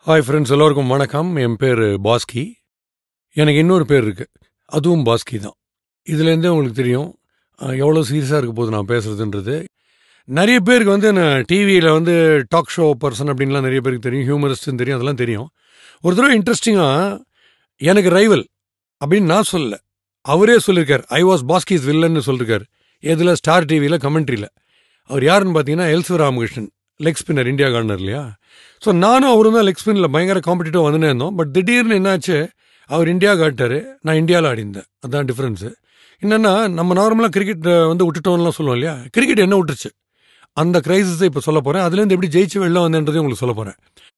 hi friends எல்லோருக்கும் வணக்கம் என் பேர் பாஸ்கி எனக்கு இன்னொரு பேர் இருக்குது அதுவும் பாஸ்கி தான் இதுலேருந்தே உங்களுக்கு தெரியும் அஹ், எவ்வளோ சீரியஸாக இருக்க போது நான் பேசுகிறதுன்றது நிறைய பேருக்கு வந்து நான் டிவியில் வந்து டாக் ஷோ பர்சன் அப்படின்லாம் நிறைய பேருக்கு தெரியும் ஹியூமரிஸ்ட்னு தெரியும் அதெல்லாம் தெரியும் ஒரு தடவை இன்ட்ரெஸ்டிங்காக எனக்கு ரைவல் அப்படின்னு நான் சொல்லல அவரே சொல்லியிருக்கார் ஐ வாஸ் பாஸ்கிஸ் வில்லன்னு சொல்லியிருக்கார் எதில் ஸ்டார் டிவியில் கமெண்ட்ரியில் அவர் யாருன்னு பார்த்தீங்கன்னா எல்சு Ramakrishnan leg spinner India corner இல்லையா ஸோ நானும் அவரும் தான் லெக் ஸ்பின்னில் பயங்கர காம்படிட்டிவ் வந்துனே இருந்தோம் பட் திடீர்னு என்னாச்சு அவர் இந்தியா காட்டாரு நான் இந்தியாவில் ஆடிந்தேன் அதான் டிஃப்ரென்ஸு என்னென்னா நம்ம நார்மலாக கிரிக்கெட் வந்து விட்டுட்டோம்லாம் சொல்லுவோம் இல்லையா கிரிக்கெட் என்ன விட்டுருச்சு அந்த கிரைசிஸை இப்போ சொல்ல போகிறேன் அதுலேருந்து எப்படி ஜெயிச்சு வெளில வந்தேன்றதையும் உங்களுக்கு சொல்ல போகிறேன்